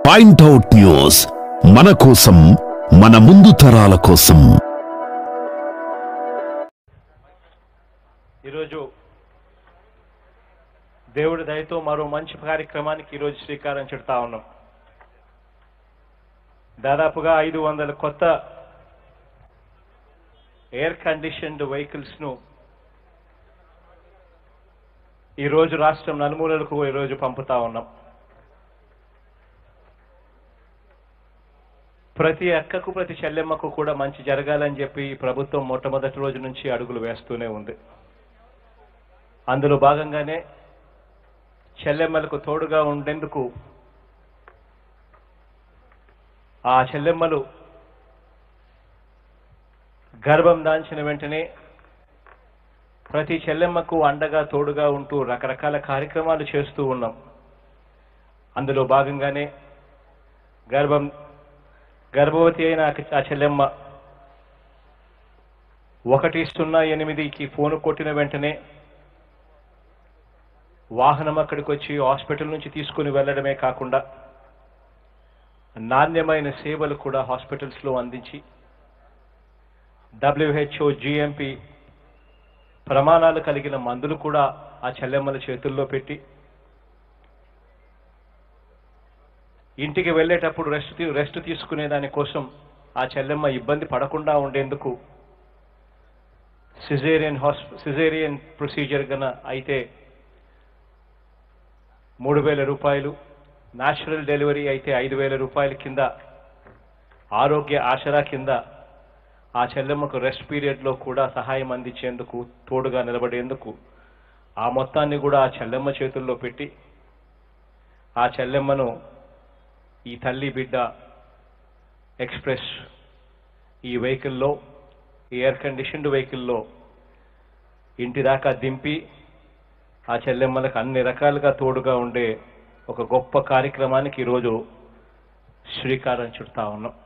point out news మన కోసం మన ముందు తరాల కోసం ఈరోజు దేవుడి దయతో మరో మంచి కార్యక్రమానికి ఈరోజు శ్రీకారం చుడతా ఉన్నాం దాదాపుగా ఐదు వందల కొత్త ఎయిర్ కండిషన్డ్ వెహికల్స్ ను ఈరోజు రాష్ట్రం నలుమూలలకు ఈరోజు పంపుతా ఉన్నాం ప్రతి అక్కకు ప్రతి చెల్లెమ్మకు కూడా మంచి జరగాలని చెప్పి ఈ ప్రభుత్వం మొట్టమొదటి రోజు నుంచి అడుగులు వేస్తూనే ఉంది అందులో భాగంగానే చెల్లెమ్మలకు తోడుగా ఉండేందుకు ఆ చెల్లెమ్మలు గర్భం దాల్చిన వెంటనే ప్రతి చెల్లెమ్మకు అండగా తోడుగా ఉంటూ రకరకాల కార్యక్రమాలు చేస్తూ ఉన్నాం అందులో భాగంగానే గర్భం గర్భవతి అయిన ఆ- ఆ చెల్లెమ్మ ఒకటి సున్నా ఎనిమిదికి ఫోన్ కొట్టిన వెంటనే వాహనం అక్కడికి వచ్చి హాస్పిటల్ నుంచి తీసుకుని వెళ్ళడమే కాకుండా నాణ్యమైన సేవలు కూడా హాస్పిటల్స్ లో అందించి డబ్ల్యూహెచ్ఓ జిఎంపి ప్రమాణాలు కలిగిన మందులు కూడా ఆ చెల్లెమ్మల చేతుల్లో పెట్టి ఇంటికి వెళ్ళేటప్పుడు రెస్ట్ తీ- రెస్ట్ తీసుకునే దానికోసం ఆ చెల్లెమ్మ ఇబ్బంది పడకుండా ఉండేందుకు సిజేరియన్ హాస్ప సిజేరియన్ ప్రొసీజర్ గన అయితే మూడు వేల రూపాయలు న్యాచురల్ డెలివరీ అయితే ఐదు వేల రూపాయల కింద ఆరోగ్య ఆసరా కింద ఆ చెల్లెమ్మకు రెస్ట్ పీరియడ్లో కూడా సహాయం అందించేందుకు తోడుగా నిలబడేందుకు ఆ మొత్తాన్ని కూడా ఆ చెల్లెమ్మ చేతుల్లో పెట్టి ఆ చెల్లెమ్మను ఈ తల్లి బిడ్డ ఎక్స్ప్రెస్ ఈ వెహికల్లో ఈ ఎయిర్ కండిషన్డ్ వెహికల్లో ఇంటి దాకా దింపి ఆ చెల్లెమ్మలకు అన్ని రకాలుగా తోడుగా ఉండే ఒక గొప్ప కార్యక్రమానికి ఈరోజు శ్రీకారం చుడతా ఉన్నాం